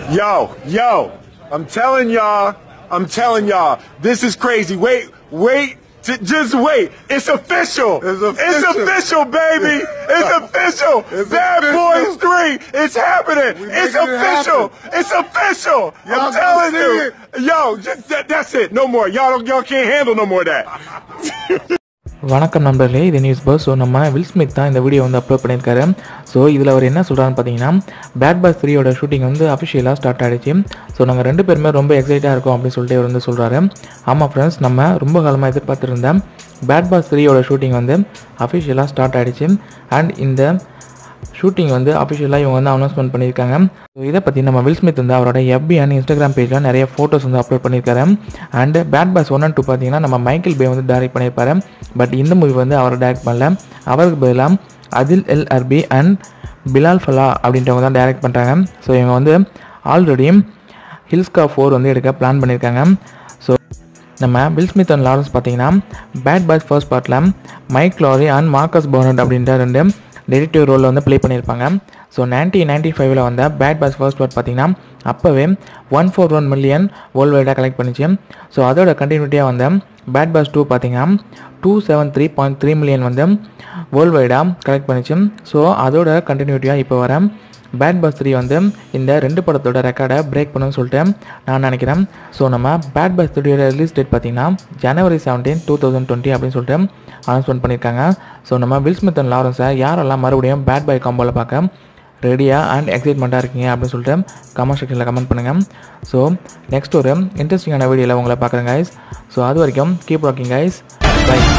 Yo, yo, I'm telling y'all, I'm telling y'all, this is crazy. Wait, wait, j- just wait. It's official. It's official. official, baby. It's official. It's Bad official. Boys 3. It's happening. We It's making it official. It's official. Y'all I'm gonna telling see you. Yo, just, that, that's it. No more. Y'all, don't- y'all can't handle no more of that. வணக்கம் நண்பர்களே இது news buzz so நம்ம Will Smith தான் இந்த video வந்து upload பண்ணியிருக்காரு so இதில் அவர் என்ன சொல்கிறான்னு பார்த்தீங்கன்னா பேட் பாஸ் த்ரீயோட ஷூட்டிங் வந்து அஃபிஷியலாக ஸ்டார்ட் ஆகிடுச்சு ஸோ நாங்கள் ரெண்டு பேருமே ரொம்ப எக்ஸைட்டாக இருக்கோம் அப்படின்னு சொல்லிட்டு அவர் வந்து சொல்கிறாரு ஆமாம் ஃப்ரெண்ட்ஸ் நம்ம ரொம்ப காலமாக எதிர்பார்த்துருந்த பேட் பாஸ் த்ரீயோட ஷூட்டிங் வந்து அஃபிஷியலாக ஸ்டார்ட் ஆகிடுச்சு அண்ட் இந்த ஷூட்டிங் வந்து அஃபிஷியலாக இவங்க வந்து அனௌன்ஸ்மெண்ட் பண்ணியிருக்காங்க ஸோ இதை பற்றி நம்ம வில் ஸ்மித் வந்து அவரோட FB அண்ட் இன்ஸ்டாகிராம் பேஜில் நிறைய ஃபோட்டோஸ் வந்து அப்லோட் பண்ணியிருக்காரு and bad boys one and two பார்த்தீங்கன்னா நம்ம மைக்கேல் பே வந்து டைரக்ட் பண்ணியிருப்பாரு பட் இந்த மூவி வந்து அவர் டைரக்ட் பண்ணல அவருக்கு பதிலாக அதில் எல் அர்பி அண்ட் பிலால் ஃபலா அப்படின்றவங்க தான் டைரக்ட் பண்ணுறாங்க ஸோ இவங்க வந்து ஆல்ரெடி ஹில்ஸ்கா ஃபோர் வந்து எடுக்க பிளான் பண்ணியிருக்காங்க ஸோ நம்ம வில் ஸ்மித் அண்ட் லாரன்ஸ் பார்த்தீங்கன்னா பேட் பாய்ஸ் ஃபர்ஸ்ட் பார்ட்டில் Mike Lowrey and Marcus Burnett அப்படின்ற ரெண்டு டெடிட்டிவ் ரோலில் வந்து ப்ளே பண்ணியிருப்பாங்க ஸோ நைன்டீன் நைன்டி ஃபைவ்ல வந்த பேட் பாய்ஸ் ஃபர்ஸ்ட் பார்ட் பார்த்தீங்கன்னா அப்போவே one four one million world வைடாக கலெக்ட் பண்ணிச்சு ஸோ அதோட கண்டினியூட்டியாக வந்த பேட் பாய்ஸ் டூ பார்த்தீங்கன்னா two seven three point three million வந்து வேர்ல்டு வைடாக கலெக்ட் பண்ணிச்சு ஸோ அதோட கண்டினியூட்டியாக இப்போ வர பேட் பாஸ் த்ரீ வந்து இந்த ரெண்டு படத்தோட ரெக்கார்டை பிரேக் பண்ணுன்னு சொல்லிட்டு நான் நினைக்கிறேன் ஸோ நம்ம பேட் பாஸ் த்ரீயோட ரிலீஸ் டேட் பார்த்தீங்கன்னா ஜனவரி செவன்டீன் டூ தௌசண்ட் டுவெண்ட்டி அப்படின்னு சொல்லிட்டு அனௌன்ஸ்மெண்ட் பண்ணியிருக்காங்க ஸோ நம்ம வில் ஸ்மித் அண்ட் லாரன்ஸை யாரெல்லாம் மறுபடியும் பேட் பாய் காம்போவில் பார்க்க ரெடியாக அண்ட் எக்ஸைட்மெண்ட்டாக இருக்கீங்க அப்படின்னு சொல்லிட்டு கமெண்ட் செக்ஷனில் கமெண்ட் பண்ணுங்கள் ஸோ நெக்ஸ்ட் ஒரு இன்ட்ரெஸ்டிங்கான வீடியோவில் உங்களை பார்க்குறேன் கைஸ் ஸோ அது வரைக்கும் கீப் வாக்கிங் கைஸ் பை